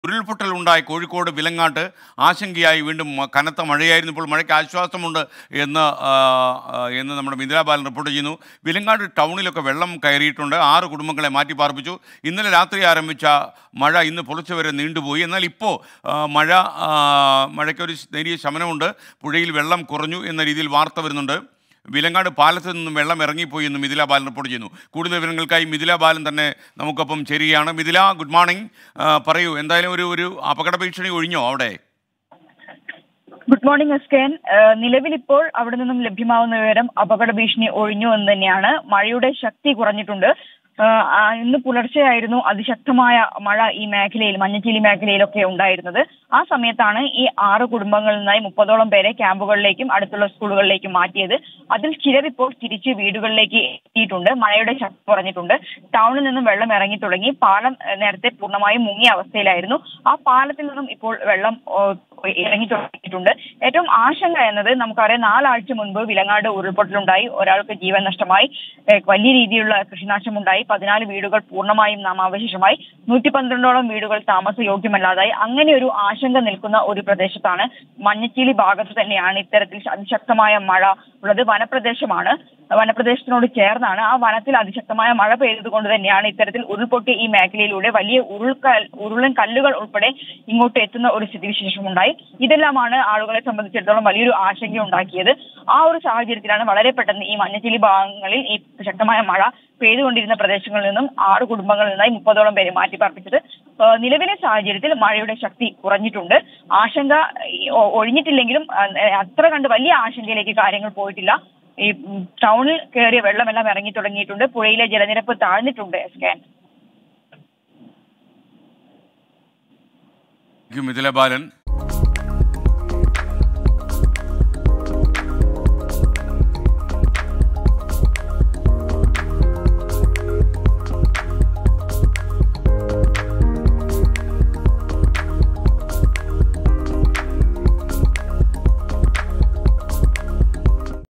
ഉരുൾപൊട്ടലുണ്ടായ കോഴിക്കോട് വിലങ്ങാട്ട് ആശങ്കയായി വീണ്ടും മ- കനത്ത മഴയായിരുന്നു ഇപ്പോൾ മഴയ്ക്ക് ആശ്വാസമുണ്ട് എന്ന് ആ, ആ, എന്ന് നമ്മുടെ മിഥില ബാലൻ റിപ്പോർട്ട് ചെയ്യുന്നു വിലങ്ങാട് ടൗണിലൊക്കെ വെള്ളം കയറിയിട്ടുണ്ട് ആറ് കുടുംബങ്ങളെ മാറ്റി പാർപ്പിച്ചു ഇന്നലെ രാത്രി ആരംഭിച്ച മഴ ഇന്ന് പുലർച്ചെ വരെ നീണ്ടുപോയി എന്നാൽ ഇപ്പോൾ ആ, മഴ ആ, മഴയ്ക്കൊരു നേരിയ ശമനമുണ്ട് പുഴയിൽ വെള്ളം കുറഞ്ഞു എന്ന രീതിയിൽ വാർത്ത വരുന്നുണ്ട് വിലങ്ങാട് പാലത്ത് നിന്നും വെള്ളം ഇറങ്ങിപ്പോയി എന്ന് മിഥില ബാലൻ റിപ്പോർട്ട് ചെയ്യുന്നു കൂടുതൽ വിവരങ്ങൾക്കായി മിഥില ബാലൻ തന്നെ നമുക്കൊപ്പം ചേരുകയാണ് മിഥില ഗുഡ് മോർണിംഗ് ആ, പറയൂ എന്തായാലും ഒരു ഒരു അപകട ഭീഷണി ഒഴിഞ്ഞോ അവിടെ ഗുഡ് മോർണിംഗ് എസ്കേൻ നിലവിൽ ഇപ്പോൾ അവിടെ നിന്നും ലഭ്യമാവുന്ന വിവരം അപകട ഭീഷണി ഒഴിഞ്ഞു എന്ന് തന്നെയാണ് മഴയുടെ ശക്തി കുറഞ്ഞിട്ടുണ്ട് ഏഹ്, ആ, ഇന്ന് പുലർച്ചെയായിരുന്നു അതിശക്തമായ മഴ ഈ മേഖലയിൽ മഞ്ഞച്ചീലി മേഖലയിലൊക്കെ ഉണ്ടായിരുന്നത് ആ സമയത്താണ് ഈ ആറ് കുടുംബങ്ങളിൽ നിന്നായി മുപ്പതോളം പേരെ ക്യാമ്പുകളിലേക്കും അടുത്തുള്ള സ്കൂളുകളിലേക്കും മാറ്റിയത് അതിൽ ചിലർ ഇപ്പോൾ തിരിച്ച് വീടുകളിലേക്ക് എത്തിയിട്ടുണ്ട് മഴയുടെ ശക്തി കുറഞ്ഞിട്ടുണ്ട് ടൗണിൽ നിന്നും വെള്ളം ഇറങ്ങി തുടങ്ങി പാലം ഏഹ്, നേരത്തെ പൂർണ്ണമായും മുങ്ങിയ അവസ്ഥയിലായിരുന്നു ആ പാലത്തിൽ നിന്നും ഇപ്പോൾ വെള്ളം ഓ, ഇറങ്ങി തുടങ്ങിയിട്ടുണ്ട് ഏറ്റവും ആശങ്ക എന്നത് നമുക്കറിയാം നാലാഴ്ച മുൻപ് വിലങ്ങാട് ഉരുൾപൊട്ടലുണ്ടായി ഒരാൾക്ക് ജീവൻ നഷ്ടമായി ഏഹ് വലിയ രീതിയിലുള്ള കൃഷിനാശം ഉണ്ടായി പതിനാല് വീടുകൾ പൂർണ്ണമായും നാമാവശേഷമായി നൂറ്റി പന്ത്രണ്ടോളം വീടുകൾ താമസയോഗ്യമല്ലാതായി അങ്ങനെ ഒരു ആശങ്ക നിൽക്കുന്ന ഒരു പ്രദേശത്താണ് മഞ്ഞച്ചീലി ഭാഗത്ത് തന്നെയാണ് ഇത്തരത്തിൽ അതിശക്തമായ മഴ ഉള്ളത് വനപ്രദേശമാണ് വനപ്രദേശത്തിനോട് ചേർന്നാണ് ആ വനത്തിൽ അതിശക്തമായ മഴ പെയ്തതുകൊണ്ട് തന്നെയാണ് ഇത്തരത്തിൽ ഉരുൾപൊട്ടിയ ഈ മേഖലയിലൂടെ വലിയ ഉരുൾക്കൽ ഉരുളൻ കല്ലുകൾ ഉൾപ്പെടെ ഇങ്ങോട്ട് എത്തുന്ന ഒരു സ്ഥിതിവിശേഷം ഉണ്ടായി ഇതെല്ലാമാണ് ആളുകളെ സംബന്ധിച്ചിടത്തോളം വലിയൊരു ആശങ്ക ഉണ്ടാക്കിയത് ആ ഒരു സാഹചര്യത്തിലാണ് വളരെ പെട്ടെന്ന് ഈ മഞ്ഞച്ചിലി ഭാഗങ്ങളിൽ ഈ ശക്തമായ മഴ പെയ്തുകൊണ്ടിരുന്ന പ്രദേശങ്ങളിൽ നിന്നും ആറ് കുടുംബങ്ങളിൽ നിന്നായി മുപ്പതോളം പേരെ മാറ്റി പാർപ്പിച്ചത് ഏഹ് നിലവിലെ സാഹചര്യത്തിൽ മഴയുടെ ശക്തി കുറഞ്ഞിട്ടുണ്ട് ആശങ്ക ഈ ഒ- ഒഴിഞ്ഞിട്ടില്ലെങ്കിലും അഹ് അത്ര കണ്ട് വലിയ ആശങ്കയിലേക്ക് കാര്യങ്ങൾ പോയിട്ടില്ല ഈ ഉം, ടൗണിൽ കയറിയ വെള്ളമെല്ലാം ഇറങ്ങി തുടങ്ങിയിട്ടുണ്ട് പുഴയിലെ ജലനിരപ്പ് താഴ്ന്നിട്ടുണ്ട് എസ്കാൻ മിഥില ബാലൻ